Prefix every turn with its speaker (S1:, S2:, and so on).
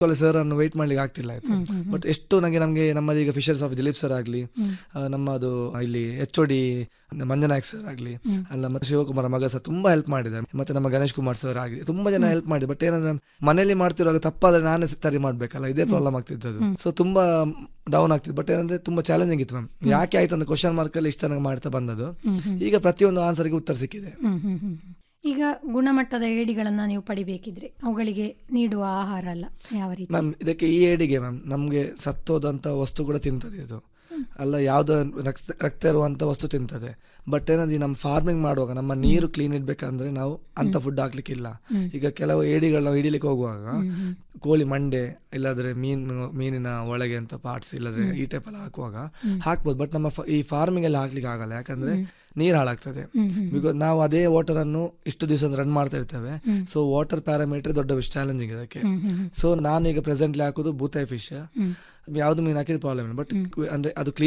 S1: Sir ಅನ್ನು weight ಮಾಡ್ಲಿಕ್ಕೆ ಆಗ್ತಿಲ್ಲ ಆಯ್ತು ಬಟ್ ಎಷ್ಟು ನನಗೆ ನಮಗೆ ನಮ್ಮದು ಈಗ ಫಿಶರ್ಸ್ ಆಫ್ ದಿಲೀಪ್ ಸರ್ ಆಗಲಿ ನಮ್ಮದು ಇಲ್ಲಿ H O D Manjanayak sir ಆಗಲಿ ಅಲ್ಲ ಮತ್ತೆ ಶಿವಕುಮಾರ್ ಮಗ ಸರ್ ತುಂಬಾ ಹೆಲ್ಪ್ ಮಾಡಿದ್ದಾರೆ ಮತ್ತೆ ನಮ್ಮ ಗಣೇಶ್ ಕುಮಾರ್ ಸರ್ ಆಗಲಿ ತುಂಬಾ ಜನ ಹೆಲ್ಪ್ ಮಾಡಿ ಬಟ್ ಏನಂದ್ರೆ ಮನೇಲಿ ಮಾಡ್ತಿರುವಾಗ ತಪ್ಪಾದ್ರೆ ನಾನೇ ಸರಿ ಮಾಡ್ಬೇಕಲ್ಲ ಇದೇ ಪ್ರಾಬ್ಲಮ್ ಆಗ್ತಿದ್ದದು ಸೊ ತುಂಬಾ ಡೌನ್ ಆಗ್ತಿತ್ತು ಬಟ್ ಏನಂದ್ರೆ ತುಂಬಾ ಚಾಲೆಂಜಿಂಗ್ ಇತ್ತು ಮ್ಯಾಮ್ ಯಾಕೆ ಆಯ್ತು ಅಂತ ಕ್ವಶನ್ ಮಾರ್ಕ್ ಅಲ್ಲಿ ಇಷ್ಟ ನನಗೆ ಮಾಡ್ತಾ ಬಂದದ್ದು ಈಗ ಪ್ರತಿಯೊಂದು ಆನ್ಸರ್ಗೆ ಉತ್ತರ ಸಿಕ್ಕಿದೆ
S2: ಹ್ಮ್ ಹ್ಮ್ ಹ್ಮ್ ಹ್ಮ್. ಈಗ ಗುಣಮಟ್ಟದ ಏಡಿಗಳನ್ನ ನೀವು ಪಡಿಬೇಕಿದ್ರೆ ಅವುಗಳಿಗೆ ನೀಡುವ ಆಹಾರ ಅಲ್ಲ ಯಾವ ರೀತಿ
S1: ಮ್ಯಾಮ್ ಇದಕ್ಕೆ ಈ ಏಡಿಗೆ ಮ್ಯಾಮ್ ನಮಗೆ ಸತ್ತೋದಂತ ವಸ್ತು ಕೂಡ ತಿಂತದೆ ಇದು ಅಲ್ಲ ಯಾವುದೋ ರಕ್ತ ರಕ್ತ ಇರುವಂತ ವಸ್ತು ತಿಂತದೆ ಬಟ್ ಏನಂದ್ರೆ ಈ ನಮ್ಮ ಫಾರ್ಮಿಂಗ್ ಮಾಡುವಾಗ ನಮ್ಮ ನೀರು ಕ್ಲೀನ್ ಇಡ್ಬೇಕಂದ್ರೆ ನಾವು ಅಂತ ಫುಡ್ ಹಾಕ್ಲಿಕ್ಕಿಲ್ಲ ಈಗ ಕೆಲವು ಏಡಿಗಳನ್ನ ನಾವು ಹಿಡಿಲಿಕ್ಕೆ ಹೋಗುವಾಗ ಕೋಳಿ ಮಂಡೆ ಇಲ್ಲಾದ್ರೆ ಮೀನು ಮೀನಿನ ಒಳಗೆ ಅಂತ ಪಾರ್ಟ್ಸ್ ಇಲ್ಲಾದ್ರೆ ಈ ಟೈಪ್ ಎಲ್ಲ ಹಾಕುವಾಗ ಹಾಕ್ಬೋದು ಬಟ್ ನಮ್ಮ ಫ- ಈ ಫಾರ್ಮಿಂಗ್ ಅಲ್ಲಿ ಹಾಕ್ಲಿಕ್ಕೆ ಆಗಲ್ಲ ಯಾಕಂದ್ರೆ ನೀರು ಹಾಳಾಗ್ತದೆ ಬಿಕಾಸ್ ನಾವು ಅದೇ ವಾಟರ್ ಅನ್ನು ಇಷ್ಟು ದಿವಸ ರನ್ ಮಾಡ್ತಾ ಇರ್ತೇವೆ ಸೊ ವಾಟರ್ ಪ್ಯಾರಾಮೀಟರ್ ದೊಡ್ಡ ಚಾಲೆಂಜಿಂಗ್ ಇದಕ್ಕೆ ಸೊ ನಾನು ಈಗ ಪ್ರೆಸೆಂಟ್ಲಿ ಹಾಕೋದು ಬೂತಾಯಿ ಫಿಶ್ ಯಾವ್ದು ಮೀನು ಹಾಕಿದ್ರೆ ಪ್ರಾಬ್ಲಮ್ ಇಲ್ಲ ಬಟ್ ಅಂದ್ರೆ ಅದು ಕ್ಲೀನ್